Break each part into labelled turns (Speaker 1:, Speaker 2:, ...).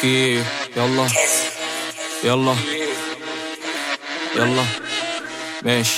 Speaker 1: اوكي يلا يلا يلا ماشي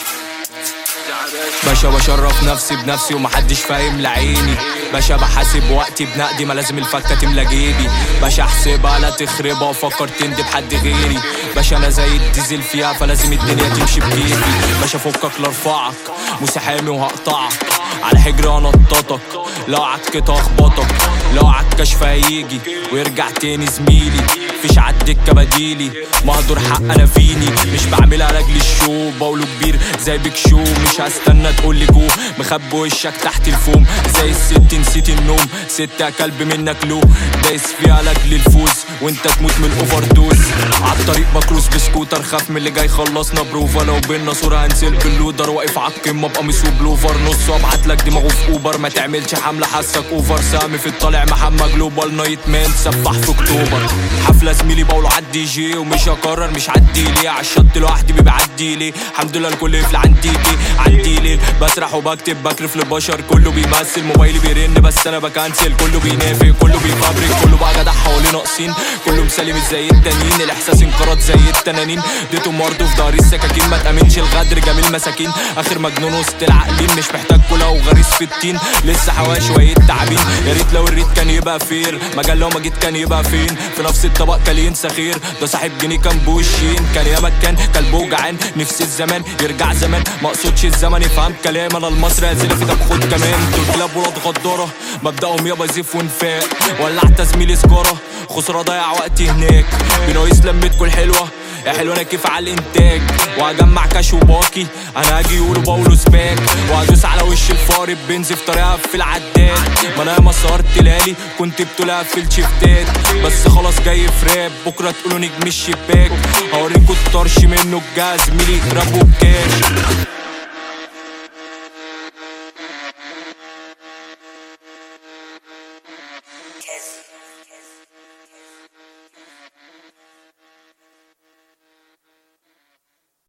Speaker 1: باشا بشرف نفسي بنفسي ومحدش فاهم لعيني باشا بحاسب وقتي بنقدي ما لازم الفكة تملى جيبي باشا احسبها لا تخربها وفكر تندب حد غيري باشا انا زي الديزل فيها فلازم الدنيا تمشي بكيفي باشا فكك لارفعك مساحامي وهقطعك على حجري انططك لو عكت اخبطك لو عالكشف هيجي ويرجع تاني زميلي مفيش عالدكة بديلي مهدور حق انا فيني مش بعملها لاجل الشو بقوله كبير زي بيك شو مش هستنى تقولي جو مخبي وشك تحت الفوم زي الست نسيت النوم ست يا كلب منك لو دايس فيها لاجل الفوز وانت تموت من الاوفر دوز عالطريق بكروس بسكوتر خاف من اللي جاي خلصنا بروفا لو بينا صورة هنزل باللودر واقف عالقمة بقميص وبلوفر نص وابعتلك دماغه في اوبر ما تعملش حملة حاسك اوفر سامي في الطالع محمد جلوبال نايت مان سبح في اكتوبر حفلة زميلي بقوله عدي جي ومش هكرر مش عدي ليه عالشط لوحدي بيعدي ليه الحمد لله الكل يفل عندي جي عندي ليل بسرح وبكتب بكرف للبشر كله بيمثل موبايلي بيرن بس انا بكنسل كله بينافق كله بيفبرك كله بقى جدع حواليه ناقصين كله مسالي مش زي التانيين الاحساس انقرض زي التنانين ديته مرضه في ضهري السكاكين ما تامنش الغدر جميل مساكين اخر مجنون وسط العاقلين مش محتاج كلها وغريس في التين لسه حوالي شويه تعابين يا ريت لو الريت كان يبقى فير مجال لو ما جيت كان يبقى فين في نفس الطبق كلين سخير ده صاحب جنيه كان بوشين كان يا مكان كلبه جعان نفس الزمان يرجع زمان ما اقصدش الزمن يفهم كلام انا المصري هزيل في ده خد كمان دول كلاب ولاد غداره مبدأهم يابا زيف ونفاق ولعت زميلي سجاره خساره ضيع وقتي هناك بناقص لمتكوا الحلوه يا حلو انا كيف على الانتاج وهجمع كاش وباقي انا هاجي يقولوا بقوله سباك وهدوس على وش الفار بنزل في طريقه في العداد ما انا ياما سهرت ليالي كنت بتقولها في الشفتات بس خلاص جاي في راب بكره تقولوا نجم الشباك هوريكوا الطرش منه الجاز ميلي راب وبكاش